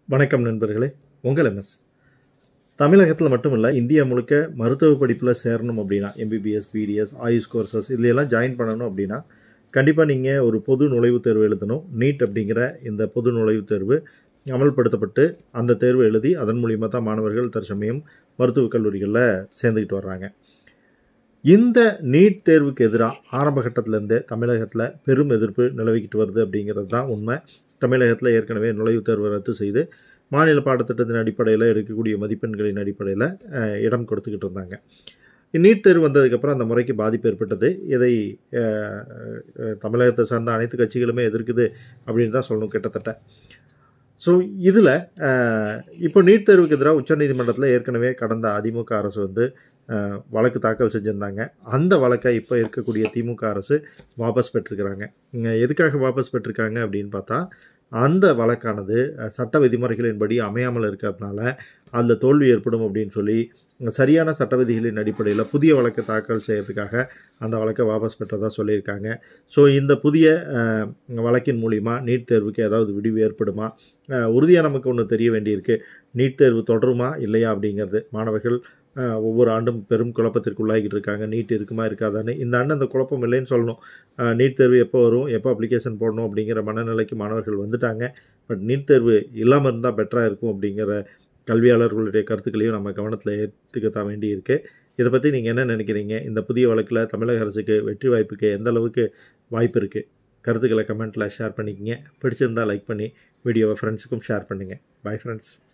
வணக்கம் நண்பர்களே உங்கள் எம்எஸ் தமிழகத்தில் மட்டும் இல்லை இந்தியா முழுக்க மருத்துவ படிப்பில் சேரணும் அப்படின்னா எம்பிபிஎஸ் பிடிஎஸ் ஆயுஷ் கோர்சஸ் இதுலையெல்லாம் ஜாயின் பண்ணணும் அப்படின்னா கண்டிப்பாக நீங்கள் ஒரு பொது நுழைவுத் தேர்வு எழுதணும் நீட் அப்படிங்கிற இந்த பொது நுழைவுத் தேர்வு அமல்படுத்தப்பட்டு அந்த தேர்வு எழுதி அதன் மூலியமாக தான் மாணவர்கள் தற்சமயம் மருத்துவக் கல்லூரிகளில் சேர்ந்துக்கிட்டு வர்றாங்க இந்த நீட் தேர்வுக்கு எதிராக ஆரம்ப கட்டத்திலேருந்தே தமிழகத்தில் பெரும் எதிர்ப்பு நிலவிக்கிட்டு வருது அப்படிங்கிறது தான் உண்மை தமிழகத்தில் ஏற்கனவே நுழைவுத் தேர்வை ரத்து செய்து மாநில பாடத்திட்டத்தின் அடிப்படையில் எடுக்கக்கூடிய மதிப்பெண்களின் அடிப்படையில் அஹ், இடம் கொடுத்துக்கிட்டு இருந்தாங்க நீட் தேர்வு வந்ததுக்கப்புறம் அந்த முறைக்கு பாதிப்பு ஏற்பட்டது இதை அஹ், அஹ், தமிழகத்தை சார்ந்த அனைத்து கட்சிகளுமே எதிர்க்குது அப்படின்னு தான் சொல்லணும் கிட்டத்தட்ட ஸோ இதில் இப்போ நீட் தேர்வுக்கு எதிராக உச்சநீதிமன்றத்தில் ஏற்கனவே கடந்த அதிமுக அரசு வந்து அஹ், வழக்கு தாக்கல் செஞ்சுருந்தாங்க அந்த வழக்கை இப்போ இருக்கக்கூடிய திமுக அரசு வாபஸ் பெற்றிருக்கிறாங்க இங்க எதுக்காக வாபஸ் பெற்றிருக்காங்க அப்படின்னு பார்த்தா அந்த வழக்கானது அஹ், சட்ட விதிமுறைகளின்படி அமையாமல் இருக்கிறதுனால அதில் தோல்வி ஏற்படும் அப்படின்னு சொல்லி சரியான சட்ட விதிகளின் அடிப்படையில் புதிய வழக்கை தாக்கல் செய்யறதுக்காக அந்த வழக்கை வாபஸ் பெற்றதாக சொல்லியிருக்காங்க ஸோ இந்த புதிய அஹ், வழக்கின் மூலிமா நீட் தேர்வுக்கு ஏதாவது விடிவு ஏற்படுமா உறுதியாக நமக்கு ஒன்று தெரிய வேண்டியிருக்கு நீட் தேர்வு தொடருமா இல்லையா அப்படிங்கிறது மாணவர்கள் அஹ், ஒவ்வொரு ஆண்டும் பெரும் குழப்பத்திற்கு உள்ளாகிட்டு இருக்காங்க நீட் இருக்குமா இருக்காதான்னு இந்த ஆண்டு அந்த குழப்பம் இல்லைன்னு சொல்லணும் அஹ், நீட் தேர்வு எப்போ வரும் எப்போ அப்ளிகேஷன் போடணும் அப்படிங்கிற மனநிலைக்கு மாணவர்கள் வந்துட்டாங்க பட் நீட் தேர்வு இல்லாமல் இருந்தால் பெட்டராக இருக்கும் அப்படிங்கிற கல்வியாளர்களுடைய கருத்துக்களையும் நம்ம கவனத்தில் ஏற்றுக்கத்தான் வேண்டி இருக்கு இதை பற்றி நீங்கள் என்ன நினைக்கிறீங்க இந்த புதிய வழக்கில் தமிழக அரசுக்கு வெற்றி வாய்ப்புக்கு எந்த அளவுக்கு வாய்ப்பு இருக்குது கருத்துக்களை கமெண்ட்டில் ஷேர் பண்ணிக்கங்க பிடிச்சிருந்தால் லைக் பண்ணி வீடியோவை ஃப்ரெண்ட்ஸுக்கும் ஷேர் பண்ணுங்கள் பை ஃப்ரெண்ட்ஸ்